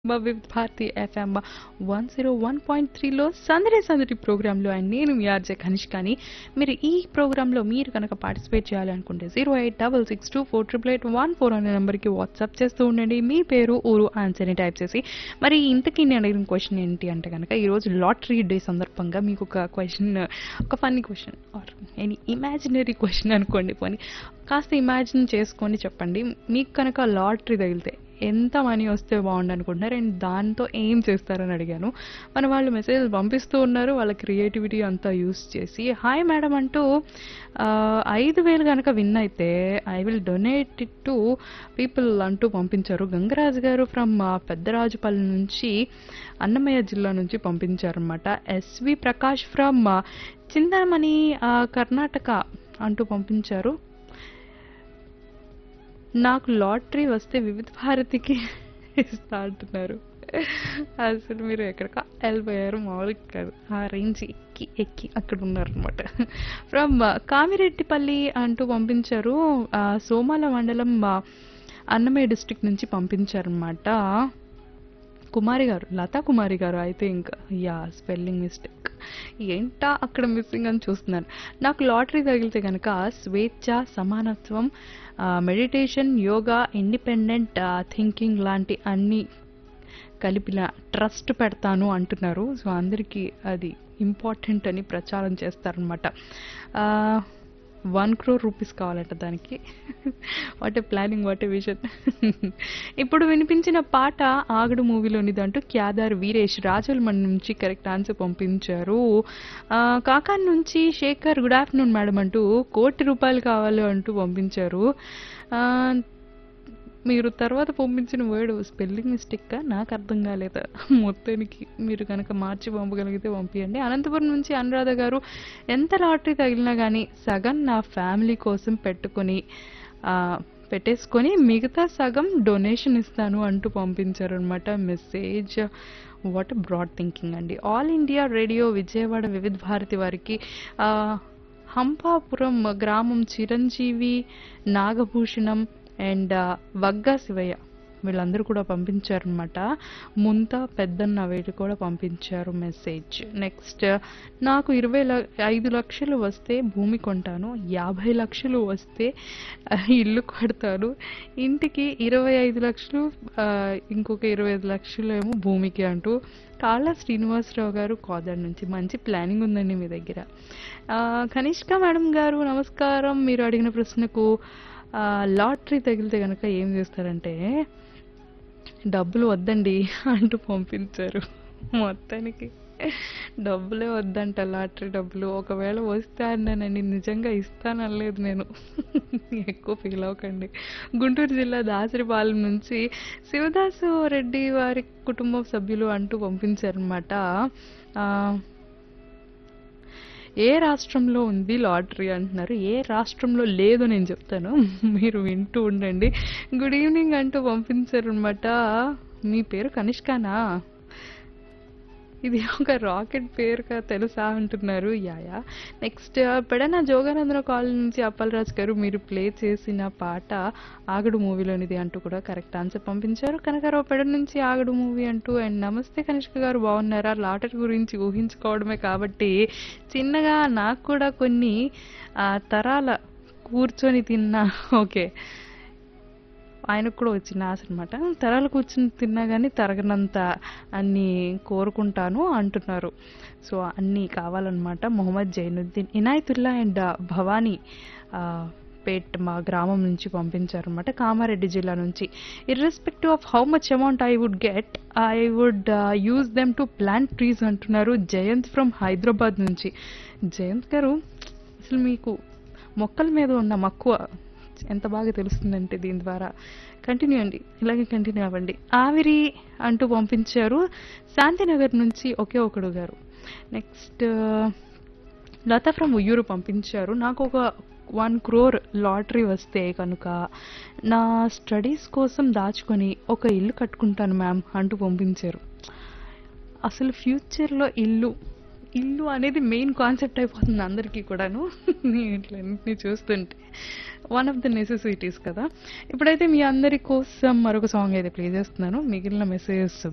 with Bharati FM one zero one point త్రీలో సందడి సందడి ప్రోగ్రాంలో అండ్ నేను మీ ఆర్జే కనిష్కాని మీరు ఈ ప్రోగ్రాంలో మీరు కనుక పార్టిసిపేట్ చేయాలనుకుంటే zero eight double six two four triple eight one four అనే నెంబర్కి వాట్సాప్ చేస్తూ ఉండండి మీ పేరు ఊరు ఆన్సర్ని టైప్ చేసి మరి ఇంతకీ నేను అడిగిన క్వశ్చన్ ఏంటి అంటే కనుక ఈరోజు లాటరీ డే సందర్భంగా మీకు ఒక క్వశ్చన్ ఒక funny question or any imaginary question అనుకోండి పోనీ కాస్త ఇమాజిన్ చేసుకొని చెప్పండి మీకు కనుక లాటరీ తగిలితే ఎంత మనీ వస్తే బాగుండు అనుకుంటున్నారు అండ్ దాంతో ఏం చేస్తారని అడిగాను మన వాళ్ళు మెసేజ్ పంపిస్తూ ఉన్నారు వాళ్ళ క్రియేటివిటీ అంతా యూస్ చేసి హాయ్ మేడం అంటూ ఆ, ఐదు వేలు కనుక విన్ అయితే I will donate it to people అంటూ పంపించారు గంగరాజు గారు ఫ్రమ్ పెద్దరాజుపల్లి నుంచి అన్నమయ్య జిల్లా నుంచి పంపించారనమాట ఎస్వి ప్రకాష్ ఫ్రమ్ చింతామణి ఆ, కర్ణాటక అంటూ పంపించారు నాకు లాటరీ వస్తే వివిధ భారతికి ఇస్తా అంటున్నారు అసలు మీరు ఎక్కడికా వెళ్ళిపోయారు మామూలుగా కాదు ఆ రేంజ్ ఎక్కి ఎక్కి అక్కడ ఉన్నారనమాట ఫ్రమ్ కామిరెడ్డిపల్లి అంటూ పంపించారు ఆ, సోమాల మండలం ఆ, అన్నమయ్య డిస్ట్రిక్ట్ నుంచి పంపించారనమాట కుమారి గారు లతా కుమారి గారు I think ya spelling mistake ఏంటా అక్కడ మిస్సింగ్ అని చూస్తున్నాను నాకు లాటరీ తగిలితే కనుక స్వేచ్ఛ సమానత్వం మెడిటేషన్ యోగా ఇండిపెండెంట్ థింకింగ్ లాంటి అన్ని కలిపిన ట్రస్ట్ పెడతాను అంటున్నారు సో అందరికీ అది ఇంపార్టెంట్ అని ప్రచారం చేస్తారనమాట వన్ క్రోర్ రూపీస్ కావాలంట దానికి what a planning what a vision ఇప్పుడు వినిపించిన పాట ఆగడు మూవీలోనిది అంటూ క్యాదార్ వీరేష్ రాజులమణి నుంచి కరెక్ట్ ఆన్సర్ పంపించారు ఆ, కాకాన్ నుంచి శేఖర్ గుడ్ ఆఫ్టర్నూన్ మేడం అంటూ కోటి రూపాయలు కావాలి అంటూ పంపించారు ఆ, మీరు తర్వాత పంపించిన వర్డ్ స్పెల్లింగ్ మిస్టేక్ నాకు అర్థం కాలేదు మొత్తానికి మీరు కనుక మార్చి పంపగలిగితే పంపించండి అనంతపురం నుంచి అనురాధ గారు ఎంత లాటరీ తగిలినా కానీ సగం నా ఫ్యామిలీ కోసం పెట్టుకొని ఆ, పెట్టేసుకొని మిగతా సగం డొనేషన్ ఇస్తాను అంటూ పంపించారు అనమాట మెసేజ్ వాట్ బ్రాడ్ థింకింగ్ అండి all India radio Vijayawada Vividh Bharati వారికి ఆ, హంపాపురం గ్రామం చిరంజీవి నాగభూషణం అండ్ వగ్గా శివయ్య వీళ్ళందరూ కూడా పంపించారనమాట ముంత పెద్దన్న వీళ్ళు కూడా పంపించారు మెసేజ్ నెక్స్ట్ నాకు ఇరవై ల ఐదు లక్షలు వస్తే భూమి కొంటాను యాభై లక్షలు వస్తే ఆ, ఇల్లు కడతాను ఇంటికి ఇరవై ఐదు లక్షలు ఆ, ఇంకొక ఇరవై ఐదు లక్షలు ఏమో భూమికి అంటూ కాళ్ళ శ్రీనివాసరావు గారు కోదాడ్ నుంచి మంచి ప్లానింగ్ ఉందండి మీ దగ్గర ఆ, కనిష్క మేడం గారు నమస్కారం మీరు అడిగిన ప్రశ్నకు ఆ, లాటరీ తగిలితే కనుక ఏం చేస్తారంటే డబ్బులు వద్దండి అంటూ పంపించారు మొత్తానికి డబ్బులే వద్దంట లాటరీ డబ్బులు ఒకవేళ వస్తే అన్నానండి నిజంగా ఇస్తానలేదు నేను ఎక్కువ ఫీల్ అవ్వకండి గుంటూరు జిల్లా దాసరిపాలెం నుంచి శివదాసు రెడ్డి వారి కుటుంబ సభ్యులు అంటూ పంపించారనమాట ఏ రాష్ట్రంలో ఉంది లాటరీ అంటున్నారు ఏ రాష్ట్రంలో లేదు నేను చెప్తాను మీరు వింటూ ఉండండి గుడ్ ఈవినింగ్ అంటూ పంపించారనమాట మీ పేరు కనిష్కానా ఇది ఒక రాకెట్ పేరుగా తెలుసా అంటున్నారు యాయా నెక్స్ట్ పెడన జోగానందన కాలనీ నుంచి అప్పలరాజు గారు మీరు ప్లే చేసిన పాట ఆగడు మూవీలోనిది అంటూ కూడా కరెక్ట్ ఆన్సర్ పంపించారు కనకారావు పెడ నుంచి ఆగడు మూవీ అంటూ అండ్ నమస్తే కనిష్క గారు బాగున్నారా లాటరీ గురించి ఊహించుకోవడమే కాబట్టి చిన్నగా నాకు కూడా కొన్ని ఆ, తరాల కూర్చొని తిన్నా ఓకే ఆయనకు కూడా వచ్చిన ఆశ అనమాట తరాలు కూర్చుని తిన్నా కానీ తరగనంత అన్ని కోరుకుంటాను అంటున్నారు సో అన్నీ కావాలన్నమాట మొహమ్మద్ జైనుద్దీన్ ఇనాయతుల్లా అండ్ భవానీ ఆ, పేట్ మా గ్రామం నుంచి పంపించారనమాట కామారెడ్డి జిల్లా నుంచి irrespective of how much amount I would get I would use them to plant trees అంటున్నారు జయంత్ ఫ్రమ్ హైదరాబాద్ నుంచి జయంత్ గారు అసలు మీకు మొక్కల మీద ఉన్న మక్కువ ఎంత బాగా తెలుస్తుందంటే దీని ద్వారా కంటిన్యూ అండి ఇలాగే కంటిన్యూ అవ్వండి ఆవిరి అంటూ పంపించారు శాంతినగర్ నుంచి ఒకే ఒకడు గారు నెక్స్ట్ లత ఫ్రమ్ ఉయ్యూరు పంపించారు నాకు ఒక వన్ క్రోర్ లాటరీ వస్తే కనుక నా స్టడీస్ కోసం దాచుకొని ఒక ఇల్లు కట్టుకుంటాను మ్యామ్ అంటూ పంపించారు అసలు ఫ్యూచర్లో ఇల్లు ఇల్లు అనేది మెయిన్ కాన్సెప్ట్ అయిపోతుంది అందరికీ కూడాను ఇట్లన్నింటినీ చూస్తుంటే వన్ ఆఫ్ ద నెసెసిటీస్ కదా ఇప్పుడైతే మీ అందరి కోసం మరొక సాంగ్ అయితే ప్లే చేస్తున్నాను మిగిలిన మెసేజెస్